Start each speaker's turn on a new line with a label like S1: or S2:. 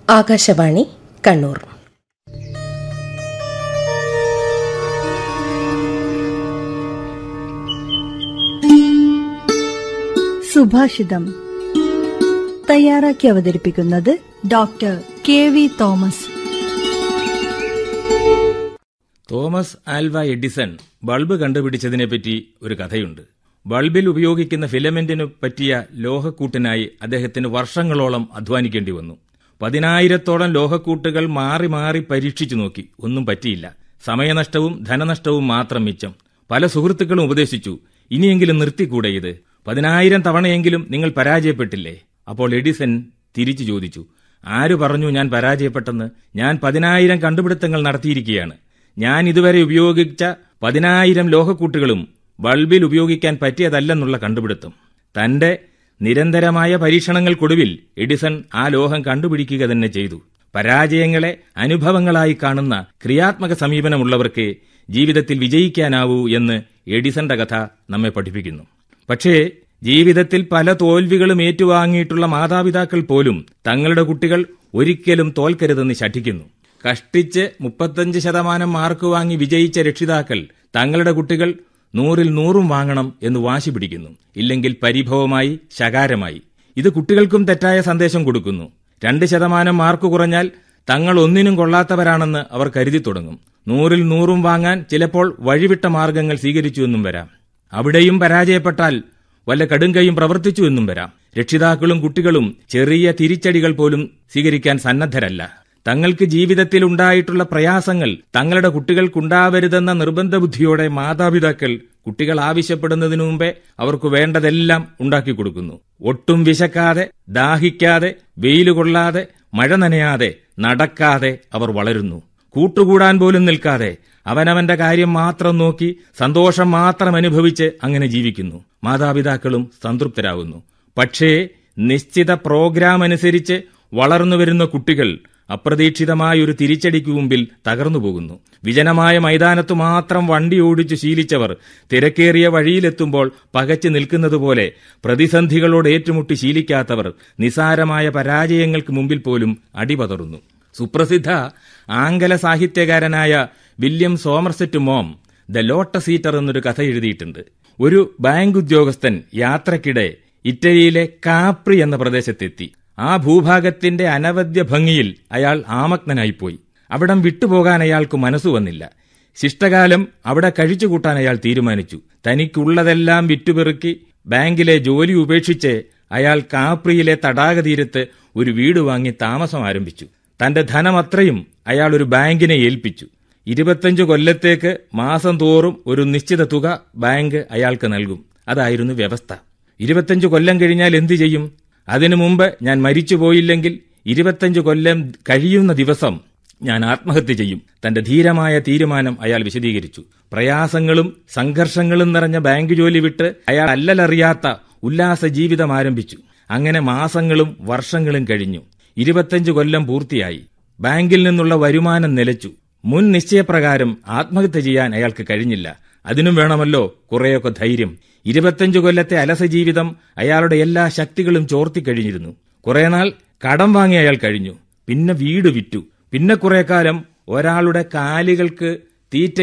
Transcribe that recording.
S1: ആകാശവാണി കണ്ണൂർ
S2: സുഭാഷിതം തയ്യാറാക്കി അവതരിപ്പിക്കുന്നത് doctor K V Thomas
S3: Thomas Alva Edison bulb കണ്ടുപിടിച്ചതിനെപ്പറ്റി ഒരു കഥയുണ്ട് ബൾബിൽ ഉപയോഗിക്കുന്ന ഫിലമെന്റിനു പറ്റിയ ലോഹക്കൂട്ടിനായി അദ്ദേഹത്തിന് വർഷങ്ങളോളം അധ്വാനിക്കേണ്ടി വന്നു പതിനായിരത്തോളം ലോഹക്കൂട്ടുകൾ മാറി മാറി പരീക്ഷിച്ചു നോക്കി ഒന്നും പറ്റിയില്ല സമയനഷ്ടവും ധനനഷ്ടവും മാത്രം മിച്ചം പല സുഹൃത്തുക്കളും ഉപദേശിച്ചു ഇനിയെങ്കിലും നിർത്തിക്കൂടെ ഇത് പതിനായിരം തവണയെങ്കിലും നിങ്ങൾ പരാജയപ്പെട്ടില്ലേ അപ്പോൾ എഡിസൺ തിരിച്ചു ചോദിച്ചു ആര് പറഞ്ഞു ഞാൻ പരാജയപ്പെട്ടെന്ന് ഞാൻ പതിനായിരം കണ്ടുപിടുത്തങ്ങൾ നടത്തിയിരിക്കുകയാണ് ഞാൻ ഇതുവരെ ഉപയോഗിച്ച പതിനായിരം ലോഹക്കൂട്ടുകളും ബൾബിൽ ഉപയോഗിക്കാൻ പറ്റിയതല്ലെന്നുള്ള കണ്ടുപിടുത്തം തന്റെ നിരന്തരമായ പരീക്ഷണങ്ങൾക്കൊടുവിൽ എഡിസൺ ആ ലോഹം കണ്ടുപിടിക്കുക തന്നെ ചെയ്തു പരാജയങ്ങളെ അനുഭവങ്ങളായി കാണുന്ന ക്രിയാത്മക സമീപനമുള്ളവർക്ക് ജീവിതത്തിൽ വിജയിക്കാനാവൂ എന്ന് എഡിസന്റെ കഥ നമ്മെ പഠിപ്പിക്കുന്നു പക്ഷേ ജീവിതത്തിൽ പല തോൽവികളും ഏറ്റുവാങ്ങിയിട്ടുള്ള മാതാപിതാക്കൾ പോലും തങ്ങളുടെ കുട്ടികൾ ഒരിക്കലും തോൽക്കരുതെന്ന് ശഠിക്കുന്നു കഷ്ടിച്ച് മുപ്പത്തഞ്ച് ശതമാനം മാർക്ക് വാങ്ങി വിജയിച്ച രക്ഷിതാക്കൾ തങ്ങളുടെ കുട്ടികൾ നൂറിൽ നൂറും വാങ്ങണം എന്ന് വാശി പിടിക്കുന്നു ഇല്ലെങ്കിൽ പരിഭവമായി ശകാരമായി ഇത് കുട്ടികൾക്കും തെറ്റായ സന്ദേശം കൊടുക്കുന്നു രണ്ട് ശതമാനം മാർക്ക് കുറഞ്ഞാൽ തങ്ങൾ ഒന്നിനും കൊള്ളാത്തവരാണെന്ന് അവർ കരുതി തുടങ്ങും നൂറിൽ നൂറും വാങ്ങാൻ ചിലപ്പോൾ വഴിവിട്ട മാർഗങ്ങൾ സ്വീകരിച്ചു എന്നും വരാം അവിടെയും പരാജയപ്പെട്ടാൽ വല്ല കടുങ്കയും പ്രവർത്തിച്ചു എന്നും വരാം രക്ഷിതാക്കളും കുട്ടികളും ചെറിയ തിരിച്ചടികൾ പോലും സ്വീകരിക്കാൻ സന്നദ്ധരല്ല തങ്ങൾക്ക് ജീവിതത്തിൽ ഉണ്ടായിട്ടുള്ള പ്രയാസങ്ങൾ തങ്ങളുടെ കുട്ടികൾക്കുണ്ടാവരുതെന്ന നിർബന്ധ ബുദ്ധിയോടെ മാതാപിതാക്കൾ കുട്ടികൾ ആവശ്യപ്പെടുന്നതിനു മുമ്പേ അവർക്ക് വേണ്ടതെല്ലാം ഉണ്ടാക്കി കൊടുക്കുന്നു ഒട്ടും വിശക്കാതെ ദാഹിക്കാതെ വെയില് കൊള്ളാതെ മഴ നനയാതെ നടക്കാതെ അവർ വളരുന്നു കൂട്ടുകൂടാൻ പോലും നിൽക്കാതെ അവനവന്റെ കാര്യം മാത്രം നോക്കി സന്തോഷം മാത്രം അനുഭവിച്ച് അങ്ങനെ ജീവിക്കുന്നു മാതാപിതാക്കളും സംതൃപ്തരാകുന്നു പക്ഷേ നിശ്ചിത പ്രോഗ്രാം അനുസരിച്ച് വളർന്നുവരുന്ന കുട്ടികൾ അപ്രതീക്ഷിതമായ ഒരു തിരിച്ചടിക്ക് മുമ്പിൽ തകർന്നു പോകുന്നു വിജനമായ മൈതാനത്തു മാത്രം വണ്ടി ഓടിച്ചു ശീലിച്ചവർ തിരക്കേറിയ വഴിയിലെത്തുമ്പോൾ പകച്ചു നിൽക്കുന്നതുപോലെ പ്രതിസന്ധികളോട് ഏറ്റുമുട്ടി ശീലിക്കാത്തവർ നിസാരമായ പരാജയങ്ങൾക്ക് മുമ്പിൽ പോലും അടിപതറുന്നു സുപ്രസിദ്ധ ആംഗല സാഹിത്യകാരനായ William Somerset Maugham the lotus eater എന്നൊരു കഥ എഴുതിയിട്ടുണ്ട് ഒരു ബാങ്ക് ഉദ്യോഗസ്ഥൻ യാത്രക്കിടെ ഇറ്റലിയിലെ കാപ്രി എന്ന പ്രദേശത്തെത്തി ആ ഭൂഭാഗത്തിന്റെ അനവദ്യ ഭംഗിയിൽ അയാൾ ആമഗ്നനായിപ്പോയി അവിടം വിട്ടുപോകാൻ അയാൾക്ക് മനസ്സു വന്നില്ല ശിഷ്ടകാലം അവിടെ കഴിച്ചുകൂട്ടാൻ അയാൾ തീരുമാനിച്ചു തനിക്കുള്ളതെല്ലാം വിറ്റുപെറുക്കി ബാങ്കിലെ ജോലി ഉപേക്ഷിച്ച് അയാൾ കാപ്രിയിലെ തടാകതീരത്ത് ഒരു വീട് വാങ്ങി താമസം ആരംഭിച്ചു തന്റെ ധനമത്രയും അയാൾ ഒരു ബാങ്കിനെ ഏൽപ്പിച്ചു ഇരുപത്തഞ്ചു കൊല്ലത്തേക്ക് മാസം തോറും ഒരു നിശ്ചിത തുക ബാങ്ക് അയാൾക്ക് നൽകും അതായിരുന്നു വ്യവസ്ഥ ഇരുപത്തഞ്ചു കൊല്ലം കഴിഞ്ഞാൽ എന്തു ചെയ്യും അതിനു മുമ്പ് ഞാൻ മരിച്ചുപോയില്ലെങ്കിൽ ഇരുപത്തഞ്ചു കൊല്ലം കഴിയുന്ന ദിവസം ഞാൻ ആത്മഹത്യ ചെയ്യും തന്റെ ധീരമായ തീരുമാനം അയാൾ വിശദീകരിച്ചു പ്രയാസങ്ങളും സംഘർഷങ്ങളും നിറഞ്ഞ ബാങ്ക് ജോലി വിട്ട് അയാൾ അല്ലലറിയാത്ത ഉല്ലാസ ജീവിതം ആരംഭിച്ചു അങ്ങനെ മാസങ്ങളും വർഷങ്ങളും കഴിഞ്ഞു ഇരുപത്തഞ്ചു കൊല്ലം പൂർത്തിയായി ബാങ്കിൽ നിന്നുള്ള വരുമാനം നിലച്ചു മുൻ നിശ്ചയപ്രകാരം ആത്മഹത്യ ചെയ്യാൻ അയാൾക്ക് കഴിഞ്ഞില്ല അതിനും വേണമല്ലോ കുറെയൊക്കെ ധൈര്യം ഇരുപത്തഞ്ചു കൊല്ലത്തെ അലസ ജീവിതം അയാളുടെ എല്ലാ ശക്തികളും ചോർത്തിക്കഴിഞ്ഞിരുന്നു കുറെ നാൾ കടം വാങ്ങി അയാൾ കഴിഞ്ഞു പിന്നെ വീട് വിറ്റു പിന്നെ കുറെ കാലം ഒരാളുടെ കാലുകൾക്ക് തീറ്റ